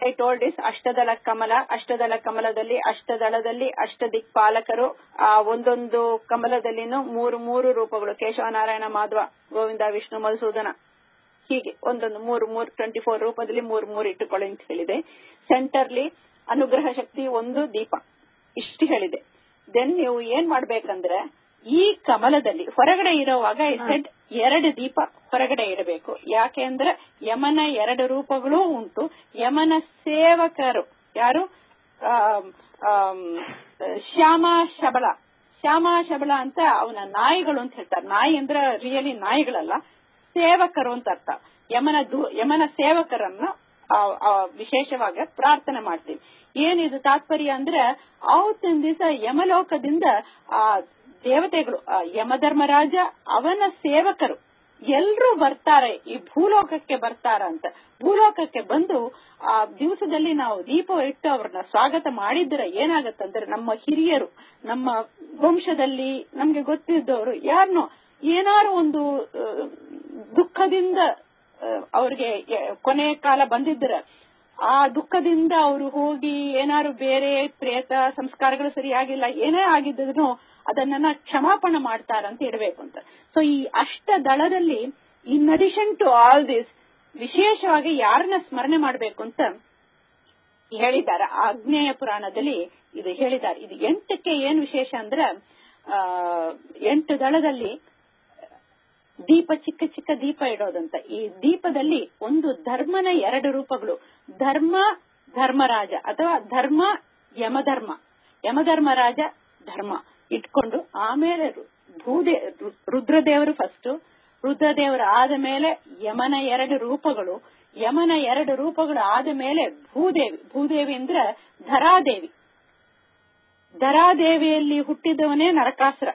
I told is ಅಷ್ಟದಳ ಕಮಲ ಅಷ್ಟದಳ ಕಮಲದಲ್ಲಿ ಅಷ್ಟದಳದಲ್ಲಿ ಅಷ್ಟ ದಿಕ್ಪಾಲಕರು ಆ ಒಂದೊಂದು ಕಮಲದಲ್ಲಿನೂ ಮೂರು ಮೂರು ರೂಪಗಳು ಕೇಶವ ನಾರಾಯಣ ಮಾಧವ ಗೋವಿಂದ ವಿಷ್ಣು ಮಧುಸೂದನ ಹೀಗೆ ಒಂದೊಂದು ಮೂರು ಮೂರು ಟ್ವೆಂಟಿ ಫೋರ್ ರೂಪದಲ್ಲಿ ಮೂರು ಮೂರು ಇಟ್ಟುಕೊಳ್ಳಿ ಅಂತ ಹೇಳಿದೆ ಸೆಂಟರ್ಲಿ ಅನುಗ್ರಹ ಶಕ್ತಿ ಒಂದು ದೀಪ ಇಷ್ಟು ಹೇಳಿದೆ ದೆನ್ ನೀವು ಏನ್ ಮಾಡ್ಬೇಕಂದ್ರೆ ಈ ಕಮಲದಲ್ಲಿ ಹೊರಗಡೆ ಇರುವಾಗ ಸೆಟ್ ಎರಡು ದೀಪ ಹೊರಗಡೆ ಇಡಬೇಕು ಯಾಕೆ ಅಂದ್ರೆ ಯಮನ ಎರಡು ರೂಪಗಳೂ ಉಂಟು ಯಮನ ಸೇವಕರು ಯಾರು ಆಮ್, ಆಮ್, ಶ್ಯಾಮ ಶಬಳ ಶ್ಯಾಮ ಶಬಳ ಅಂತ ಅವನ ನಾಯಿಗಳು ಅಂತ ಹೇಳ್ತಾರೆ ನಾಯಿ ಅಂದ್ರೆ ರಿಯಲಿ ನಾಯಿಗಳಲ್ಲ ಸೇವಕರು ಅಂತ ಅರ್ಥ ಯಮನ ದೂ- ಯಮನ ಸೇವಕರನ್ನ ಆ, ಆ, ವಿಶೇಷವಾಗಿ ಪ್ರಾರ್ಥನೆ ಮಾಡ್ತೀವಿ ಏನಿದು ತಾತ್ಪರ್ಯ ಅಂದ್ರೆ ಅವತ್ತಿನ ದಿವಸ ಯಮಲೋಕದಿಂದ ಆ ದೇವತೆಗಳು ಆ ಯಮಧರ್ಮರಾಜ ಅವನ ಸೇವಕರು ಎಲ್ರೂ ಬರ್ತಾರೆ ಈ ಭೂಲೋಕಕ್ಕೆ ಬರ್ತಾರ ಅಂತ ಭೂಲೋಕಕ್ಕೆ ಬಂದು ಆ ದಿವಸದಲ್ಲಿ ನಾವು ದೀಪ ಇಟ್ಟು ಅವ್ರನ್ನ ಸ್ವಾಗತ ಮಾಡಿದ್ರೆ ಏನಾಗತ್ತಂದ್ರೆ ನಮ್ಮ ಹಿರಿಯರು ನಮ್ಮ ವಂಶದಲ್ಲಿ ನಮ್ಗೆ ಗೊತ್ತಿದ್ದವರು ಯಾರನ್ನೋ ಏನಾರು ಒಂದು ಆ, ದುಃಖದಿಂದ ಆ, ಅವ್ರಿಗೆ ಎ- ಕೊನೆ ಕಾಲ ಬಂದಿದ್ರೆ ಆ ದುಃಖದಿಂದ ಅವರು ಹೋಗಿ ಏನಾರು ಬೇರೆ ಪ್ರೇತ ಸಂಸ್ಕಾರಗಳು ಸರಿಯಾಗಿಲ್ಲ ಏನೇ ಆಗಿದ್ರು ಅದನ್ನ ಕ್ಷಮಾಪಣೆ ಮಾಡ್ತಾರಂತ ಇಡಬೇಕು ಅಂತ ಸೊ ಈ ಅಷ್ಟ ದಳದಲ್ಲಿ in addition to all this ವಿಶೇಷವಾಗಿ ಯಾರನ್ನ ಸ್ಮರಣೆ ಮಾಡಬೇಕು ಅಂತ ಹೇಳಿದ್ದಾರೆ ಆಗ್ನೇಯ ಪುರಾಣದಲ್ಲಿ ಇದು ಹೇಳಿದ್ದಾರೆ ಇದು ಎಂಟಕ್ಕೆ ಏನ್ ವಿಶೇಷ ಅಂದ್ರೆ ಆ, ಎಂಟು ದಳದಲ್ಲಿ ದೀಪ ಚಿಕ್ಕ ಚಿಕ್ಕ ದೀಪ ಇಡೋದಂತ ಈ ದೀಪದಲ್ಲಿ ಒಂದು ಧರ್ಮನ ಎರಡು ರೂಪಗಳು ಧರ್ಮ ಧರ್ಮರಾಜ ಅಥವಾ ಧರ್ಮ ಯಮಧರ್ಮ ಯಮಧರ್ಮರಾಜ ಧರ್ಮ ಇಟ್ಕೊಂಡು ಆಮೇಲೆ ರು- ಭೂದೇ ರು- ರುದ್ರದೇವರು ಫಸ್ಟ್ ರುದ್ರದೇವರು ಆದ ಮೇಲೆ ಯಮನ ಎರಡು ರೂಪಗಳು ಯಮನ ಎರಡು ರೂಪಗಳು ಆದ ಮೇಲೆ ಭೂದೇವಿ ಭೂದೇವಿ ಅಂದ್ರೆ ಧರಾದೇವಿ ಧರಾದೇವಿಯಲ್ಲಿ ಹುಟ್ಟಿದವನೇ ನರಕಾಸುರ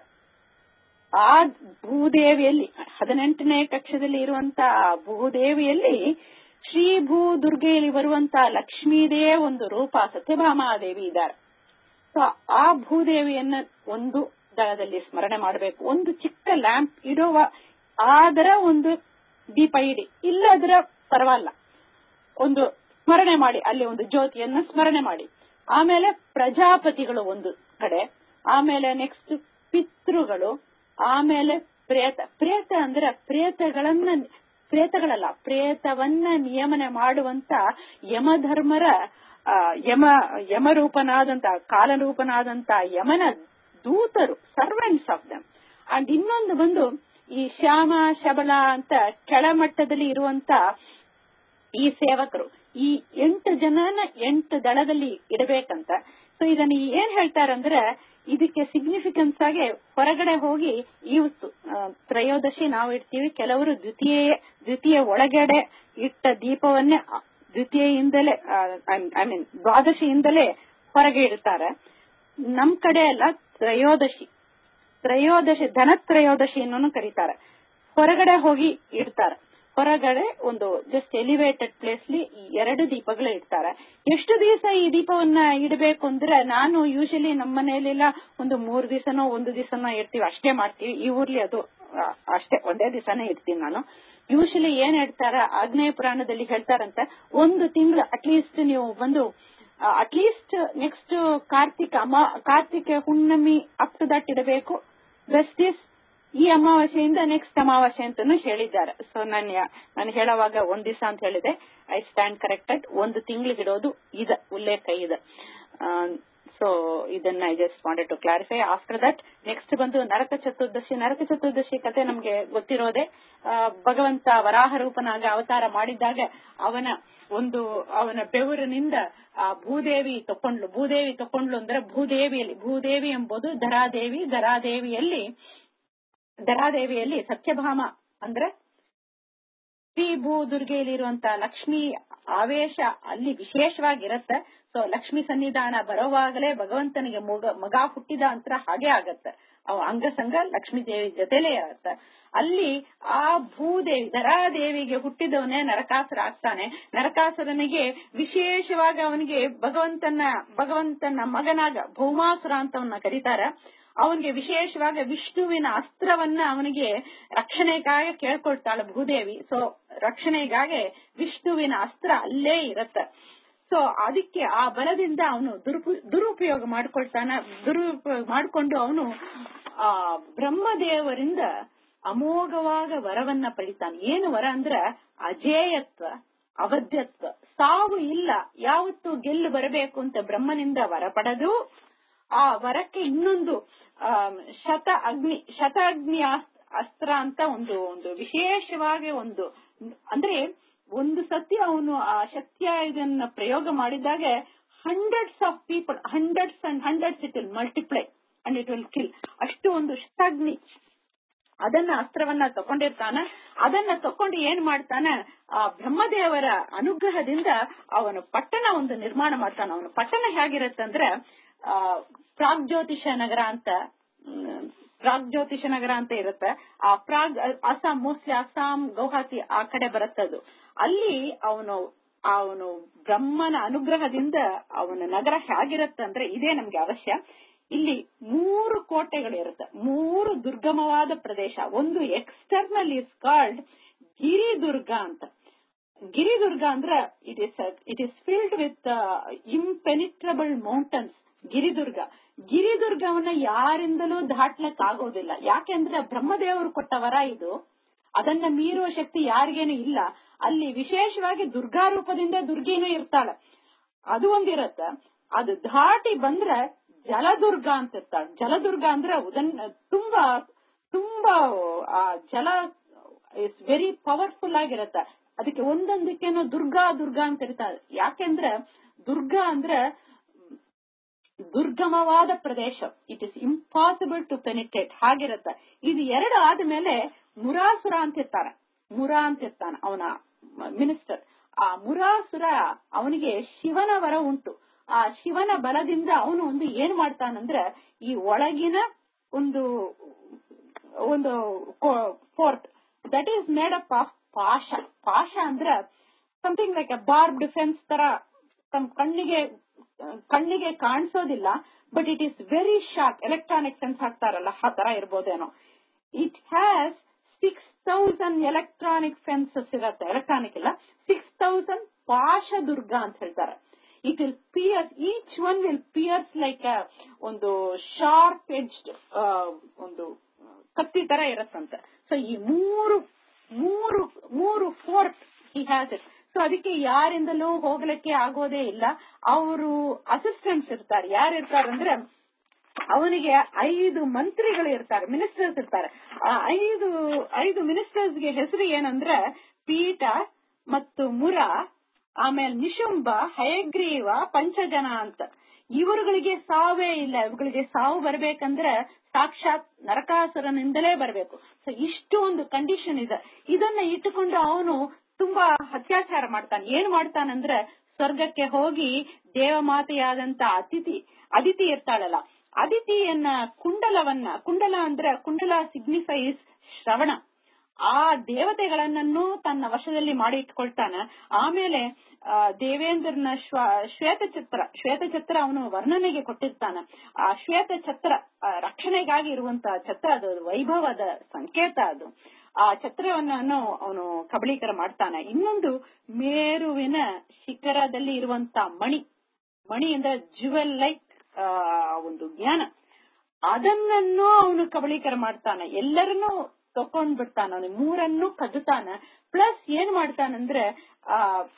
ಆ ಭೂದೇವಿಯಲ್ಲಿ ಹದಿನೆಂಟನೇ ಕಕ್ಷದಲ್ಲಿ ಇರುವಂತ ಆ ಭೂದೇವಿಯಲ್ಲಿ ಶ್ರೀ ಭೂ ದುರ್ಗೆಯಲ್ಲಿ ಬರುವಂತ ಲಕ್ಷ್ಮೀದೇ ಒಂದು ರೂಪ ಸತ್ಯಭಾಮಾದೇವಿ ಇದ್ದಾರೆ ಸೊ ಆ ಭೂದೇವಿಯನ್ನ ಒಂದು ದಳದಲ್ಲಿ ಸ್ಮರಣೆ ಮಾಡಬೇಕು ಒಂದು ಚಿಕ್ಕ ಲ್ಯಾಂಪ್ ಇಡುವ ಅದರ ಒಂದು ದೀಪ ಇಡಿ ಇಲ್ಲದ್ರ ಪರವಾಗಿಲ್ಲ ಒಂದು ಸ್ಮರಣೆ ಮಾಡಿ ಅಲ್ಲಿ ಒಂದು ಜ್ಯೋತಿಯನ್ನ ಸ್ಮರಣೆ ಮಾಡಿ ಆಮೇಲೆ ಪ್ರಜಾಪತಿಗಳು ಒಂದು ಕಡೆ ಆಮೇಲೆ ನೆಕ್ಸ್ಟ್ ಪಿತೃಗಳು ಆಮೇಲೆ ಪ್ರೇತ ಪ್ರೇತ ಅಂದ್ರೆ ಪ್ರೇತಗಳನ್ನ ಪ್ರೇತಗಳಲ್ಲ ಪ್ರೇತವನ್ನ ನಿಯಮನ ಮಾಡುವಂತ ಯಮಧರ್ಮರ ಆ, ಯಮ ಯಮರೂಪನಾದಂತ ಕಾಲರೂಪನಾದಂತ ಯಮನ ದೂತರು ಸರ್ವೆಂಟ್ಸ್ ಆಫ್ ದಮ್ ಅಂಡ್ ಇನ್ನೊಂದು ಬಂದು ಈ ಶ್ಯಾಮ ಶಬಳ ಅಂತ ಕೆಳಮಟ್ಟದಲ್ಲಿ ಇರುವಂತ ಈ ಸೇವಕರು ಈ ಎಂಟು ಜನನ ಎಂಟು ದಳದಲ್ಲಿ ಇಡಬೇಕಂತ ಸೊ ಇದನ್ನ ಏನ್ ಹೇಳ್ತಾರಂದ್ರೆ ಇದಕ್ಕೆ ಸಿಗ್ನಿಫಿಕೆನ್ಸ್ ಆಗಿ ಹೊರಗಡೆ ಹೋಗಿ ಇವತ್ತು ಆ, ತ್ರಯೋದಶಿ ನಾವು ಇಡ್ತೀವಿ ಕೆಲವರು ದ್ವಿತೀಯ ದ್ವಿತೀಯ ಒಳಗಡೆ ಇಟ್ಟ ದೀಪವನ್ನೇ ಆ, ದ್ವಿತೀಯಯಿಂದಲೇ ಐ ಮೀನ್ ದ್ವಾದಶಿಯಿಂದಲೇ ಹೊರಗೆ ಇಡ್ತಾರೆ ನಮ್ ಕಡೆ ಎಲ್ಲ ತ್ರಯೋದಶಿ ತ್ರಯೋದಶಿ ಧನತ್ರಯೋದಶಿ ಅನ್ನೋನು ಕರೀತಾರೆ ಹೊರಗಡೆ ಹೋಗಿ ಇಡ್ತಾರೆ ಹೊರಗಡೆ ಒಂದು ಜಸ್ಟ್ ಎಲಿವೇಟೆಡ್ ಪ್ಲೇಸ್ಲಿ ಎರಡು ದೀಪಗಳು ಇಡ್ತಾರೆ ಎಷ್ಟು ದಿವಸ ಈ ದೀಪವನ್ನ ಇಡಬೇಕು ಅಂದ್ರೆ ನಾನು ಯೂಶಲಿ ನಮ್ಮ ಮನೆಯಲ್ಲೆಲ್ಲ ಒಂದು ಮೂರ್ ದಿವಸನೋ ಒಂದು ದಿವಸನೋ ಇಡ್ತೀವಿ ಅಷ್ಟೇ ಮಾಡ್ತೀವಿ ಈ ಊರ್ಲಿ ಅದು ಆ, ಅಷ್ಟೇ ಒಂದೇ ದಿವಸನೇ ಇಡ್ತೀನಿ ನಾನು ಯೂಶಲಿ ಏನ್ ಹೇಳ್ತಾರ ಆಗ್ನೇಯ ಪುರಾಣದಲ್ಲಿ ಹೇಳ್ತಾರಂತ ಒಂದು ತಿಂಗಳು ಅಟ್ಲೀಸ್ಟ್ ನೀವು ಬಂದು ಅಟ್ಲೀಸ್ಟ್ ನೆಕ್ಸ್ಟ್ ಕಾರ್ತಿಕ ಅಮಾ ಕಾರ್ತಿಕ ಹುಣ್ಣಮಿ ಅಪ್ ಟು ದಟ್ ಇಡಬೇಕು ಬೆಸ್ಟ್ ಇಸ್ ಈ ಅಮಾವಾಸ್ಯೆಯಿಂದ ನೆಕ್ಸ್ಟ್ ಅಮಾವಾಸ್ಯೆ ಅಂತಾನು ಹೇಳಿದ್ದಾರೆ ಸೊ ನಾನು ನಾನು ಹೇಳುವಾಗ ಒಂದ್ ದಿವಸ ಅಂತ ಹೇಳಿದೆ ಐ ಸ್ಟ್ಯಾಂಡ್ ಕರೆಕ್ಟೆಡ್ ಒಂದು ತಿಂಗಳಿಗೆ ಇಡೋದು ಇದೆ ಉಲ್ಲೇಖ ಇದೆ ಸೊ ಇದನ್ನ I just wanted to clarify after that next ಬಂದು ನರಕ ಚತುರ್ದಶಿ ನರಕ ಚತುರ್ದಶಿ ಕತೆ ನಮ್ಗೆ ಗೊತ್ತಿರೋದೆ ಆ, ಭಗವಂತ ವರಾಹ ರೂಪನಾಗ ಅವತಾರ ಮಾಡಿದ್ದಾಗ ಅವನ ಒಂದು ಅವನ ಬೆವರಿನಿಂದ ಆ ಭೂದೇವಿ ತಕೊಂಡ್ಲು ಭೂದೇವಿ ತಕೊಂಡ್ಲು ಅಂದ್ರೆ ಭೂದೇವಿಯಲ್ಲಿ ಭೂದೇವಿ ಎಂಬುದು ಧರಾದೇವಿ ಧರಾದೇವಿಯಲ್ಲಿ ಧರಾದೇವಿಯಲ್ಲಿ ಸತ್ಯಭಾಮ ಅಂದ್ರೆ ಶ್ರೀ ಭೂ ದುರ್ಗೆಯಲ್ಲಿರುವಂತ ಲಕ್ಷ್ಮಿ ಆವೇಶ ಅಲ್ಲಿ ವಿಶೇಷವಾಗಿರತ್ತೆ ಸೊ ಲಕ್ಷ್ಮಿ ಸನ್ನಿಧಾನ ಬರೋವಾಗಲೇ ಭಗವಂತನಿಗೆ ಮಗ ಮಗ ಹುಟ್ಟಿದ ಅಂತ ಹಾಗೆ ಆಗತ್ತೆ ಅವ ಅಂಗಸಂಗ ಲಕ್ಷ್ಮೀ ದೇವಿ ಜೊತೆಲೇ ಇರತ್ತೆ ಅಲ್ಲಿ ಆ ಭೂದೇವಿ ಧರಾದೇವಿಗೆ ಹುಟ್ಟಿದವನೇ ನರಕಾಸುರ ಆಗ್ತಾನೆ ನರಕಾಸುರನಿಗೆ ವಿಶೇಷವಾಗಿ ಅವನಿಗೆ ಭಗವಂತನ ಭಗವಂತನ ಮಗನಾಗ ಭೌಮಾಸುರ ಅಂತ ಅವನ್ನ ಕರೀತಾರ ಅವನಿಗೆ ವಿಶೇಷವಾಗಿ ವಿಷ್ಣುವಿನ ಅಸ್ತ್ರವನ್ನ ಅವನಿಗೆ ರಕ್ಷಣೆಗಾಗಿ ಕೇಳ್ಕೊಳ್ತಾಳೆ ಭೂದೇವಿ ಸೊ ರಕ್ಷಣೆಗಾಗಿ ವಿಷ್ಣುವಿನ ಅಸ್ತ್ರ ಅಲ್ಲೇ ಇರತ್ತೆ ಸೊ ಅದಕ್ಕೆ ಆ ಬಲದಿಂದ ಅವನು ದುರುಪಯೋಗ ಮಾಡ್ಕೊಳ್ತಾನ ದುರುಪಯೋಗ ಮಾಡಿಕೊಂಡು ಅವನು ಆ ಬ್ರಹ್ಮದೇವರಿಂದ ಅಮೋಘವಾದ ವರವನ್ನ ಪಡಿತಾನೆ ಏನು ವರ ಅಂದ್ರ ಅಜೇಯತ್ವ ಅವಧ್ಯತ್ವ ಸಾವು ಇಲ್ಲ ಯಾವತ್ತು ಗೆಲ್ಲು ಬರಬೇಕು ಅಂತ ಬ್ರಹ್ಮನಿಂದ ವರ ಪಡೆದು ಆ ವರಕ್ಕೆ ಇನ್ನೊಂದು ಶತ ಅಗ್ನಿ ಶತ ಅಗ್ನಿ ಅಸ್ತ್ರ ಅಂತ ಒಂದು ಒಂದು ವಿಶೇಷವಾಗಿ ಒಂದು ಅಂದ್ರೆ ಒಂದು ಸತಿ ಅವನು ಆ ಶಕ್ತಿಯಾಯುಧನ ಪ್ರಯೋಗ ಮಾಡಿದಾಗ hundreds of people hundreds and hundreds it will multiply and it will kill ಅಷ್ಟು ಒಂದು ಶತಾಗ್ನಿ ಅದನ್ನ ಅಸ್ತ್ರವನ್ನ ತಕೊಂಡಿರ್ತಾನ ಅದನ್ನ ತಕೊಂಡು ಏನ್ ಮಾಡ್ತಾನ ಆ ಬ್ರಹ್ಮದೇವರ ಅನುಗ್ರಹದಿಂದ ಅವನು ಪಟ್ಟಣ ಒಂದು ನಿರ್ಮಾಣ ಮಾಡ್ತಾನ ಅವನು ಪಟ್ಟಣ ಹೇಗಿರತ್ತಂದ್ರೆ ಆ ಪ್ರಾಗ್ಜ್ಯೋತಿಷ ನಗರ ಅಂತ ಪ್ರಾಗ್ಜ್ಯೋತಿಷ ನಗರ ಅಂತ ಇರುತ್ತೆ ಆ ಪ್ರಾಗ್ ಅಸ್ಸಾಂ ಮೋಸ್ಟ್ಲಿ ಅಸ್ಸಾಂ ಗೌಹಾತಿ ಆ ಕಡೆ ಬರುತ್ತದು ಅಲ್ಲಿ ಅವನು ಅವನು ಬ್ರಹ್ಮನ ಅನುಗ್ರಹದಿಂದ ಅವನ ನಗರ ಹೇಗಿರತ್ತಂದ್ರೆ ಇದೇ ನಮ್ಗೆ ಅವಶ್ಯ ಇಲ್ಲಿ ಮೂರು ಕೋಟೆಗಳಿರುತ್ತೆ ಮೂರು ದುರ್ಗಮವಾದ ಪ್ರದೇಶ ಒಂದು ಎಕ್ಸ್ಟರ್ನಲ್ ಇಸ್ ಕಾಲ್ಡ್ ಗಿರಿದುರ್ಗ ಅಂತ ಗಿರಿದುರ್ಗ ಅಂದ್ರೆ it is it is filled with impenetrable mountains ಗಿರಿದುರ್ಗ ಗಿರಿದುರ್ಗವನ್ನ ಯಾರಿಂದಲೂ ದಾಟ್ಲಕ್ ಆಗೋದಿಲ್ಲ ಯಾಕೆಂದ್ರೆ ಬ್ರಹ್ಮದೇವರು ಕೊಟ್ಟ ವರ ಇದು ಅದನ್ನ ಮೀರುವ ಶಕ್ತಿ ಯಾರಿಗೇನು ಇಲ್ಲ ಅಲ್ಲಿ ವಿಶೇಷವಾಗಿ ದುರ್ಗಾ ರೂಪದಿಂದ ದುರ್ಗಿನೂ ಇರ್ತಾಳೆ ಅದು ಒಂದಿರತ್ತ ಅದು ದಾಟಿ ಬಂದ್ರೆ ಜಲದುರ್ಗ ಅಂತ ಇರ್ತಾಳೆ ಜಲದುರ್ಗ ಅಂದ್ರೆ ಉದನ್ ತುಂಬಾ ತುಂಬಾ ಆ ಜಲ ಇಟ್ಸ್ ವೆರಿ ಪವರ್ಫುಲ್ ಆಗಿರತ್ತೆ ಅದಕ್ಕೆ ಒಂದೊಂದಕ್ಕೇನೋ ದುರ್ಗಾ ದುರ್ಗಾ ಅಂತ ಇರ್ತಾರೆ ಯಾಕೆಂದ್ರೆ ದುರ್ಗಾ ಅಂದ್ರೆ ದುರ್ಗಮವಾದ ಪ್ರದೇಶ it is impossible to penetrate ಹಾಗಿರತ್ತೆ ಇದು ಎರಡು ಆದ್ಮೇಲೆ ಮುರಾಸುರ ಅಂತ ಇರ್ತಾನೆ ಮುರಾ ಅಂತ ಇರ್ತಾನೆ ಅವನ ಮಿನಿಸ್ಟರ್ ಆ ಮುರಾಸುರ ಅವನಿಗೆ ಶಿವನ ವರ ಉಂಟು ಆ ಶಿವನ ಬಲದಿಂದ ಅವನು ಒಂದು ಏನ್ ಮಾಡ್ತಾನಂದ್ರೆ ಈ ಒಳಗಿನ ಒಂದು ಒಂದು fort that is made up of ಪಾಶ ಪಾಶ ಅಂದ್ರೆ something like a barb defence ತರ ತಮ್ಮ ಕಣ್ಣಿಗೆ ಕಣ್ಣಿಗೆ ಕಾಣಿಸೋದಿಲ್ಲ but it is very sharp electronic fence ಹಾಕ್ತಾರಲ್ಲ ಆ ತರ ಇರ್ಬೋದೇನೋ it has six thousand electronic fences ಇರತ್ತೆ ಎಲೆಕ್ಟ್ರಾನಿಕ್ ಇಲ್ಲ ಸಿಕ್ಸ್ ತೌಸಂಡ್ ಪಾಶ ದುರ್ಗ ಅಂತ ಹೇಳ್ತಾರೆ it will pierce each one will pierce like ಒಂದು ಶಾರ್ಪ್ ಎಡ್ಜ್ಡ್ ಒಂದು ಕತ್ತಿ ತರ ಇರತ್ತಂತೆ ಸೊ ಈ ಮೂರು ಮೂರು ಮೂರು fort he has it so ಅದಕ್ಕೆ ಯಾರಿಂದಲೂ ಹೋಗ್ಲಿಕ್ಕೆ ಆಗೋದೇ ಇಲ್ಲ ಅವರು ಅಸಿಸ್ಟೆಂಟ್ಸ್ ಇರ್ತಾರೆ ಯಾರು ಇರ್ತಾರಂದ್ರೆ ಅವನಿಗೆ ಐದು ಮಂತ್ರಿಗಳು ಇರ್ತಾರೆ ಮಿನಿಸ್ಟರ್ಸ್ ಇರ್ತಾರೆ ಆ ಐದು ಐದು ಮಿನಿಸ್ಟರ್ಸ್ಗೆ ಹೆಸರು ಏನಂದ್ರೆ ಪೀಠ ಮತ್ತು ಮುರ ಆಮೇಲೆ ನಿಶುಂಬ ಹಯಗ್ರೀವ ಪಂಚಜನ ಅಂತ ಇವರುಗಳಿಗೆ ಸಾವೇ ಇಲ್ಲ ಇವುಗಳಿಗೆ ಸಾವು ಬರ್ಬೇಕಂದ್ರೆ ಸಾಕ್ಷಾತ್ ನರಕಾಸುರನಿಂದಲೇ ಬರಬೇಕು ಸೊ ಇಷ್ಟು ಒಂದು ಕಂಡೀಷನ್ ಇದೆ ಇದನ್ನ ಇಟ್ಟುಕೊಂಡು ಅವನು ತುಂಬಾ ಅತ್ಯಾಚಾರ ಮಾಡ್ತಾನೆ ಏನ್ ಮಾಡ್ತಾನಂದ್ರೆ ಸ್ವರ್ಗಕ್ಕೆ ಹೋಗಿ ದೇವಮಾತೆಯಾದಂತ ಅತಿಥಿ ಅದಿತಿ ಇರ್ತಾಳಲ್ಲ ಅದಿತಿಯನ್ನ ಕುಂಡಲವನ್ನ ಕುಂಡಲ ಅಂದ್ರೆ ಕುಂಡಲ ಸಿಗ್ನಿಫೈಸ್ ಶ್ರವಣ ಆ ದೇವತೆಗಳನ್ನೂ ತನ್ನ ವಶದಲ್ಲಿ ಮಾಡಿ ಇಟ್ಕೊಳ್ತಾನ ಆಮೇಲೆ ದೇವೇಂದ್ರನ ಶ್ವೇತಚಿತ್ರ ಶ್ವೇತಚಿತ್ರ ಅವನು ವರ್ಣನೆಗೆ ಕೊಟ್ಟಿರ್ತಾನ ಆ ಶ್ವೇತ ಛತ್ರ ರಕ್ಷಣೆಗಾಗಿ ಇರುವಂತಹ ಛತ್ರ ಅದು ವೈಭವದ ಸಂಕೇತ ಅದು ಆ ಛತ್ರವನ್ನು ಅವನು ಕಬಳೀಕರ ಮಾಡ್ತಾನೆ ಇನ್ನೊಂದು ಮೇರುವಿನ ಶಿಖರದಲ್ಲಿ ಇರುವಂತ ಮಣಿ ಮಣಿ ಅಂದ್ರೆ ಜುವೆಲ್ ಲೈಕ್ ಒಂದು ಜ್ಞಾನ ಅದನ್ನೂ ಅವನು ಕಬಳೀಕರ ಮಾಡ್ತಾನೆ ಎಲ್ಲರನ್ನೂ ತಕೊಂಡ್ ಬಿಡ್ತಾನ ಅವನು ಮೂರನ್ನು ಕದ್ದುತ್ತಾನ ಪ್ಲಸ್ ಏನ್ ಮಾಡ್ತಾನಂದ್ರೆ ಆ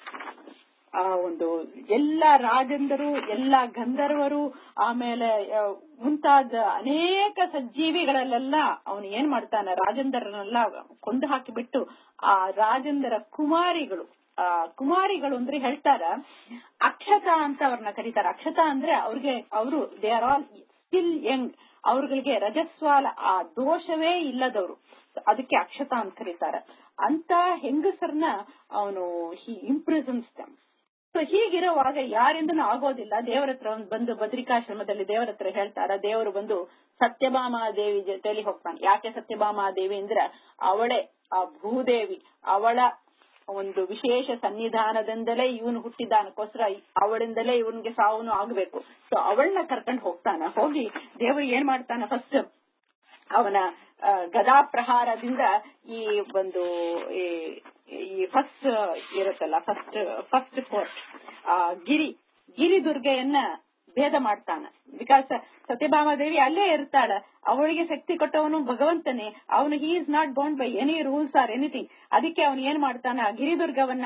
ಆ ಒಂದು ಎಲ್ಲಾ ರಾಜಂದರು ಎಲ್ಲಾ ಗಂಧರ್ವರು ಆಮೇಲೆ ಮುಂತಾದ ಅನೇಕ ಸಜ್ಜೀವಿಗಳಲ್ಲೆಲ್ಲ ಅವನು ಏನ್ ಮಾಡ್ತಾನ ರಾಜಂದರನ್ನೆಲ್ಲ ಕೊಂದು ಹಾಕಿಬಿಟ್ಟು ಆ ರಾಜಂದರ ಕುಮಾರಿಗಳು ಆ ಕುಮಾರಿಗಳು ಅಂದ್ರೆ ಹೇಳ್ತಾರ ಅಕ್ಷತ ಅಂತ ಅವ್ರನ್ನ ಕರೀತಾರ ಅಕ್ಷತ ಅಂದ್ರೆ ಅವ್ರಿಗೆ ಅವರು they are all still young ಅವ್ರಗಳಿಗೆ ರಜಸ್ವಾಲ ಆ ದೋಷವೇ ಇಲ್ಲದವರು ಅದಕ್ಕೆ ಅಕ್ಷತ ಅಂತ ಕರೀತಾರೆ ಅಂತ ಹೆಂಗಸರನ್ನ ಅವನು ಹಿ ಇಂಪ್ರಿಸನ್ಸ್ ದಮ್ ಸೊ ಹೀಗಿರುವಾಗ ಯಾರಿಂದನೂ ಆಗೋದಿಲ್ಲ ದೇವರ ಹತ್ರ ಬಂದು ಬದ್ರಿಕಾಶ್ರಮದಲ್ಲಿ ದೇವರ ಹತ್ರ ಹೇಳ್ತಾರ ದೇವರು ಬಂದು ಸತ್ಯಭಾಮಾ ದೇವಿ ಜೊತೆಲಿ ಹೋಗ್ತಾನೆ ಯಾಕೆ ಸತ್ಯಭಾಮಾ ದೇವಿ ಅಂದ್ರೆ ಅವಳೇ ಆ ಭೂದೇವಿ ಅವಳ ಒಂದು ವಿಶೇಷ ಸನ್ನಿಧಾನದಿಂದಲೇ ಇವನು ಹುಟ್ಟಿದಾನಕ್ಕೋಸ್ಕರ ಅವಳಿಂದಲೇ ಇವನ್ಗೆ ಸಾವನು ಆಗ್ಬೇಕು ಸೊ ಅವಳನ್ನ ಕರ್ಕೊಂಡು ಹೋಗ್ತಾನ ಹೋಗಿ ದೇವರು ಏನ್ ಮಾಡ್ತಾನ ಫಸ್ಟ್ ಅವನ ಗದಾ ಪ್ರಹಾರದಿಂದ ಈ ಒಂದು ಈ ಫಸ್ಟ್ ಇರುತ್ತಲ್ಲ ಫಸ್ಟ್ ಫಸ್ಟ್ ಫೋರ್ಟ್ ಗಿರಿ ಗಿರಿ ದುರ್ಗೆಯನ್ನ ಭೇದ ಮಾಡ್ತಾನೆ ಬಿಕಾಸ್ ಸತ್ಯಭಾಮಾದೇವಿ ಅಲ್ಲೇ ಇರ್ತಾಳೆ ಅವಳಿಗೆ ಶಕ್ತಿ ಕೊಟ್ಟವನು ಭಗವಂತನೇ ಅವನು he is not bound by any rules or anything ಅದಕ್ಕೆ ಅವನು ಏನ್ ಮಾಡ್ತಾನೆ ಆ ಗಿರಿದುರ್ಗವನ್ನ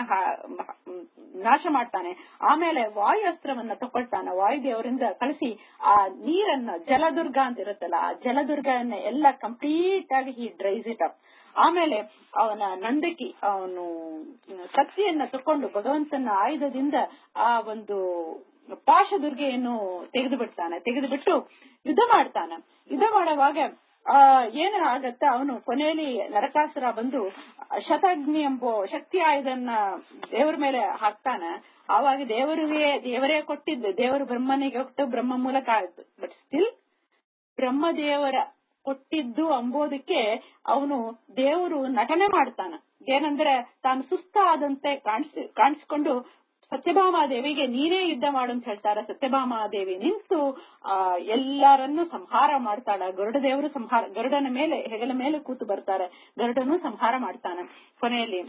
ನಾಶ ಮಾಡ್ತಾನೆ ಆಮೇಲೆ ವಾಯು ಅಸ್ತ್ರವನ್ನ ತಕೊಳ್ತಾನೆ ವಾಯುದೇವರಿಂದ ಕಳಿಸಿ ಆ ನೀರನ್ನ ಜಲದುರ್ಗ ಅಂತ ಇರುತ್ತಲ್ಲ ಆ ಜಲದುರ್ಗವನ್ನ ಎಲ್ಲ ಕಂಪ್ಲೀಟ್ ಆಗಿ ಹಿ ಡ್ರೈಸ್ ಇಟ್ ಅಪ್ ಆಮೇಲೆ ಅವನ ನಂದಕಿ ಅವನು ಕತ್ತಿಯನ್ನ ತಕೊಂಡು ಭಗವಂತನ ಆಯುಧದಿಂದ ಆ ಒಂದು ಪಾಶದುರ್ಗೆಯನ್ನು ತೆಗೆದು ಬಿಡ್ತಾನೆ ತೆಗೆದು ಬಿಟ್ಟು ಯುದ್ಧ ಮಾಡ್ತಾನೆ ಯುದ್ಧ ಮಾಡುವಾಗ ಆ ಏನು ಆಗತ್ತ ಅವನು ಕೊನೆಯಲ್ಲಿ ನರಕಾಸುರ ಬಂದು ಶತಾಗ್ನಿ ಎಂಬೋ ಶಕ್ತಿ ಆಯುಧನ್ನ ದೇವರ ಮೇಲೆ ಹಾಕ್ತಾನ ಆವಾಗ ದೇವರಿಗೆ ದೇವರೇ ಕೊಟ್ಟಿದ್ದು ದೇವರು ಬ್ರಹ್ಮನಿಗೆ ಕೊಟ್ಟು ಬ್ರಹ್ಮ ಮೂಲಕ ಆಯ್ತು ಬಟ್ ಸ್ಟಿಲ್ ಬ್ರಹ್ಮದೇವರ ಕೊಟ್ಟಿದ್ದು ಅಂಬೋದಕ್ಕೆ ಅವನು ದೇವರು ನಟನೆ ಮಾಡ್ತಾನ ಏನಂದ್ರೆ ತಾನು ಸುಸ್ತಾದಂತೆ ಕಾಣಿಸ್ ಕಾಣಿಸ್ಕೊಂಡು ಸತ್ಯಭಾಮಾದೇವಿಗೆ ನೀನೇ ಯುದ್ಧ ಮಾಡು ಅಂತ ಹೇಳ್ತಾರೆ ಸತ್ಯಭಾಮಾದೇವಿ ನಿಂತು ಆ ಎಲ್ಲರನ್ನು ಸಂಹಾರ ಮಾಡ್ತಾಳ ಗರುಡ ದೇವರು ಸಂಹಾರ ಗರುಡನ ಮೇಲೆ ಹೆಗಲ ಮೇಲೆ ಕೂತು ಬರ್ತಾರೆ ಗರುಡನು ಸಂಹಾರ ಮಾಡ್ತಾನೆ ಕೊನೆಯಲ್ಲಿ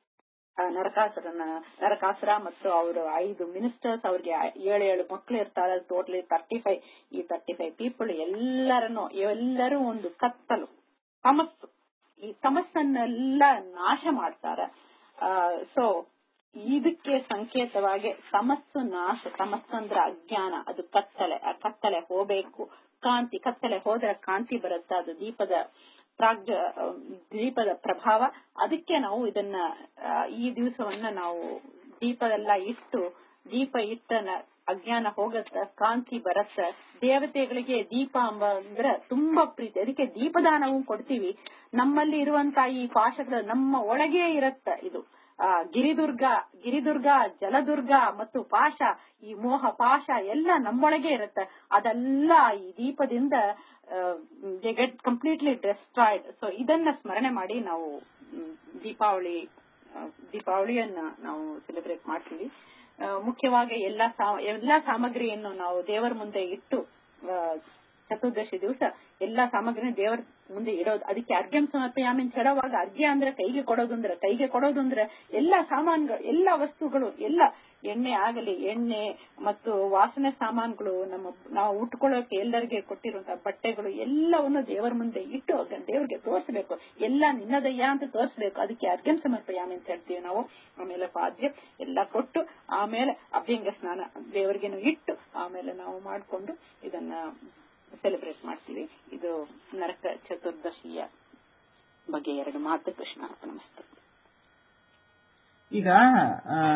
ನರಕಾಸುರನ ನರಕಾಸುರ ಮತ್ತು ಅವರು ಐದು ಮಿನಿಸ್ಟರ್ಸ್ ಅವ್ರಿಗೆ ಏಳು ಏಳು ಮಕ್ಕಳು ಇರ್ತಾರೆ ಟೋಟಲಿ ತರ್ಟಿ ಫೈವ್ ಈ ತರ್ಟಿ ಫೈವ್ ಪೀಪಲ್ ಎಲ್ಲರನ್ನು ಎಲ್ಲರೂ ಒಂದು ಕತ್ತಲು ತಮಸ್ಸು ಈ ತಮಸ್ಸನ್ನೆಲ್ಲ ನಾಶ ಮಾಡ್ತಾರೆ ಸೊ ಇದಕ್ಕೆ ಸಂಕೇತವಾಗಿ ತಮಸ್ಸು ನಾಶ ತಮಸ್ಸಂದ್ರ ಅಜ್ಞಾನ ಅದು ಕತ್ತಲೆ ಆ ಕತ್ತಲೆ ಹೋಗ್ಬೇಕು ಕಾಂತಿ ಕತ್ತಲೆ ಹೋದ್ರೆ ಕಾಂತಿ ಬರುತ್ತೆ ಅದು ದೀಪದ ಪ್ರಾಗ್ ದೀಪದ ಪ್ರಭಾವ ಅದಕ್ಕೆ ನಾವು ಇದನ್ನ ಈ ದಿವಸವನ್ನ ನಾವು ದೀಪದೆಲ್ಲ ಇಟ್ಟು ದೀಪ ಇಟ್ಟ ಅಜ್ಞಾನ ಹೋಗತ್ತ ಕಾಂತಿ ಬರತ್ತ ದೇವತೆಗಳಿಗೆ ದೀಪ ಅಂಬ ಅಂದ್ರೆ ತುಂಬಾ ಪ್ರೀತಿ ಅದಕ್ಕೆ ದೀಪದಾನವು ಕೊಡ್ತೀವಿ ನಮ್ಮಲ್ಲಿ ಇರುವಂತ ಈ ಪಾಶಗಳು ನಮ್ಮ ಒಳಗೆ ಇರತ್ತ ಇದು ಆ ಗಿರಿದುರ್ಗ ಗಿರಿದುರ್ಗ ಜಲದುರ್ಗ ಮತ್ತು ಪಾಶ ಈ ಮೋಹ ಪಾಶ ಎಲ್ಲ ನಮ್ಮೊಳಗೆ ಇರುತ್ತೆ ಅದೆಲ್ಲ ಈ ದೀಪದಿಂದ they get completely destroyed so ಇದನ್ನ ಸ್ಮರಣೆ ಮಾಡಿ ನಾವು ದೀಪಾವಳಿ ದೀಪಾವಳಿಯನ್ನ ನಾವು ಸೆಲೆಬ್ರೇಟ್ ಮಾಡ್ತೀವಿ ಮುಖ್ಯವಾಗಿ ಎಲ್ಲಾ ಎಲ್ಲಾ ಸಾಮಗ್ರಿಯನ್ನು ನಾವು ದೇವರ ಮುಂದೆ ಇಟ್ಟು ಚತುರ್ದಶಿ ದಿವಸ ಎಲ್ಲಾ ಸಾಮಗ್ರಿನ ದೇವರ ಮುಂದೆ ಇಡೋದು ಅದಕ್ಕೆ ಅರ್ಘ್ಯಂ ಸಮರ್ಪಯಾಮಿ ಅಂತ ಹೇಳುವಾಗ ಅರ್ಘ್ಯ ಅಂದ್ರೆ ಕೈಗೆ ಕೊಡೋದು ಅಂದ್ರೆ ಕೈಗೆ ಕೊಡೋದು ಅಂದ್ರೆ ಎಲ್ಲಾ ಸಾಮಾನುಗಳು ಎಲ್ಲಾ ವಸ್ತುಗಳು ಎಲ್ಲ ಎಣ್ಣೆ ಆಗಲಿ ಎಣ್ಣೆ ಮತ್ತು ವಾಸನೆ ಸಾಮಾನುಗಳು ನಮ್ಮ ನಾವು ಉಟ್ಕೊಳ್ಳೋಕೆ ಎಲ್ಲರಿಗೆ ಕೊಟ್ಟಿರುವಂತಹ ಬಟ್ಟೆಗಳು ಎಲ್ಲವನ್ನು ದೇವರ ಮುಂದೆ ಇಟ್ಟು ದೇವರಿಗೆ ತೋರಿಸಬೇಕು ಎಲ್ಲ ನಿನ್ನದಯ್ಯ ಅಂತ ತೋರಿಸಬೇಕು ಅದಕ್ಕೆ ಅರ್ಘ್ಯಂ ಸಮರ್ಪಯಾಮಿ ಅಂತ ಹೇಳ್ತೀವಿ ನಾವು ಆಮೇಲೆ ಪಾದ್ಯ ಎಲ್ಲ ಕೊಟ್ಟು ಆಮೇಲೆ ಅಭ್ಯಂಗ ಸ್ನಾನ ದೇವರಿಗೆನು ಇಟ್ಟು ಆಮೇಲೆ ನಾವು ಮಾಡಿಕೊಂಡು ಇದನ್ನ ಸೆಲೆಬ್ರೇಟ್ ಮಾಡ್ತೀವಿ ಇದು ನರಕ ಚತುರ್ದಶಿಯ ಬಗ್ಗೆ ಎರಡು ಮಾತು ಕೃಷ್ಣ ನಮಸ್ತೆ ಈಗ